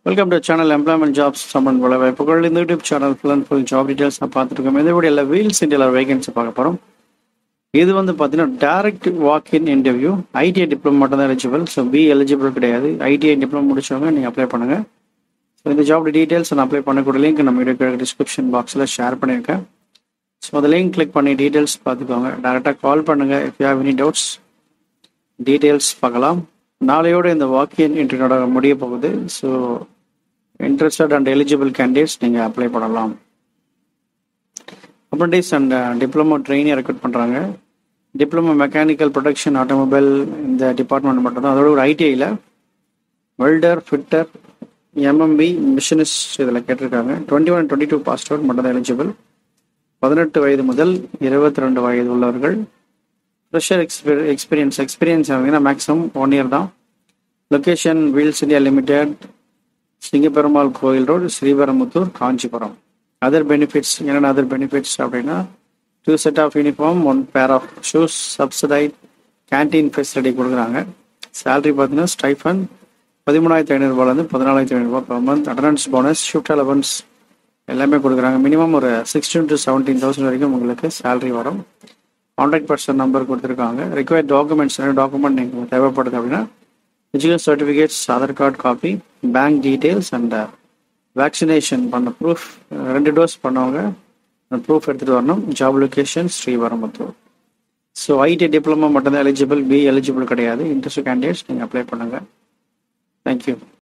welcome to channel employment jobs சம்மன் போல வாய்ப்புகள் இந்த YouTube channel full and full job details நான் பார்த்துருக்கோம் இந்த வீடியோவில் வீல்ஸ் இந்தியாவில் வேகன்சி பார்க்க போகிறோம் இது வந்து பார்த்தீங்கன்னா direct walk in interview ITI diploma மட்டும் தான் எலிஜிபிள் ஸோ பி எலிஜிபிள் கிடையாது ஐடிஐ டிப்ளமோ முடிச்சவங்க நீங்கள் அப்ளை பண்ணுங்கள் ஸோ இந்த ஜாப் டீடைல்ஸ் நான் அப்ளை பண்ணக்கூடிய லிங்க் நம்ம வீடியோ டிஸ்கிரிப்ஷன் பாக்ஸில் ஷேர் பண்ணியிருக்கேன் ஸோ அந்த லிங்க் கிளிக் பண்ணி டீட்டெயில்ஸ் பார்த்துக்கோங்க டேரெக்டாக கால் பண்ணுங்கள் if you have any doubts details பார்க்கலாம் நாளையோட இந்த வாக்கியன் இன்டர்வியூட முடிய போகுது so interested and eligible candidates நீங்கள் அப்ளை பண்ணலாம் அப்ரண்டிஸ் அண்ட் டிப்ளமோ ட்ரெயினியை ரெக்ரூட் பண்ணுறாங்க டிப்ளமோ மெக்கானிக்கல் ப்ரொடக்ஷன் ஆட்டோமொபைல் இந்த டிபார்ட்மெண்ட் மட்டும் தான் அதோட ஒரு ஐடிஐயில் வெல்டர் ஃபிட்டர் எம்எம்பி மிஷினிஸ்ட் இதில் கேட்டிருக்காங்க twenty one twenty two passed out மட்டும் தான் எலிஜிபிள் பதினெட்டு வயது முதல் இருபத்தி ரெண்டு வயது உள்ளவர்கள் ஃப்ரெஷர் எக்ஸ்பீ எக்ஸ்பீரியன்ஸ் எக்ஸ்பீரியன்ஸ் பார்த்தீங்கன்னா மேக்ஸிமம் ஒன் இயர் தான் location Wheels India Limited Singaperumal Koil road Sriperumbudur Kanchipuram other benefits என்னென்ன அதர் பெனிஃபிட்ஸ் அப்படின்னா two set of uniform one pair of shoes subsidised canteen facility கொடுக்குறாங்க சேலரி பார்த்தீங்கன்னா ஸ்டைஃபன் பதிமூணாயிரத்தி ஐநூறுரூபாலேருந்து பதினாலாயிரத்தி ஐநூறுரூபா per month attendance bonus shift allowance எல்லாமே கொடுக்குறாங்க மினிமம் ஒரு சிக்ஸ்டீன் டு செவன்டீன் தௌசண்ட் வரைக்கும் உங்களுக்கு சேலரி வரும் கான்டாக்ட் பர்சன் நம்பர் கொடுத்துருக்காங்க ரிக்வயர்ட் டாக்குமெண்ட்ஸ் என்ன டாக்குமெண்ட் நீங்கள் தேவைப்படுது அப்படின்னா education certificates Aadhaar card copy bank details and vaccination பண்ண ப்ரூஃப் ரெண்டு டோஸ் பண்ணவங்க அந்த ப்ரூஃப் எடுத்துகிட்டு வரணும் job location Sriperumbudur so IT diploma மட்டும்தான் எலிஜிபிள் பி எலிஜிபிள் கிடையாது இன்ட்ரெஸ்ட் கேண்டிடேட்ஸ் நீங்கள் அப்ளை பண்ணுங்கள் தேங்க்யூ